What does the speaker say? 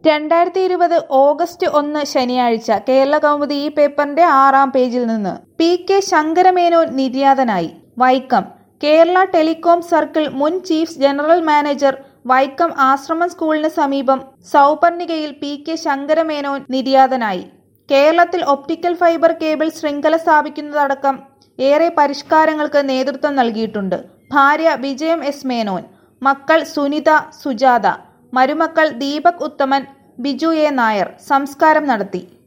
രണ്ടായിരത്തി ഇരുപത് ഓഗസ്റ്റ് ഒന്ന് ശനിയാഴ്ച കേരള കൗമുദി ഈ പേപ്പറിന്റെ ആറാം പേജിൽ നിന്ന് പി കെ ശങ്കരമേനോൻ നിര്യാതനായി വൈക്കം കേരള ടെലികോം സർക്കിൾ മുൻ ചീഫ് ജനറൽ മാനേജർ വൈക്കം ആശ്രമം സ്കൂളിന് സമീപം സൗപർണികയിൽ പി കെ ശങ്കരമേനോൻ നിര്യാതനായി കേരളത്തിൽ ഒപ്റ്റിക്കൽ ഫൈബർ കേബിൾ ശൃംഖല സ്ഥാപിക്കുന്നതടക്കം ഏറെ പരിഷ്കാരങ്ങൾക്ക് നേതൃത്വം നൽകിയിട്ടുണ്ട് ഭാര്യ വിജയം എസ് മേനോൻ മക്കൾ സുനിത സുജാത മരുമക്കൾ ദീപക് ഉത്തമൻ ബിജു എ നായർ സംസ്കാരം നടത്തി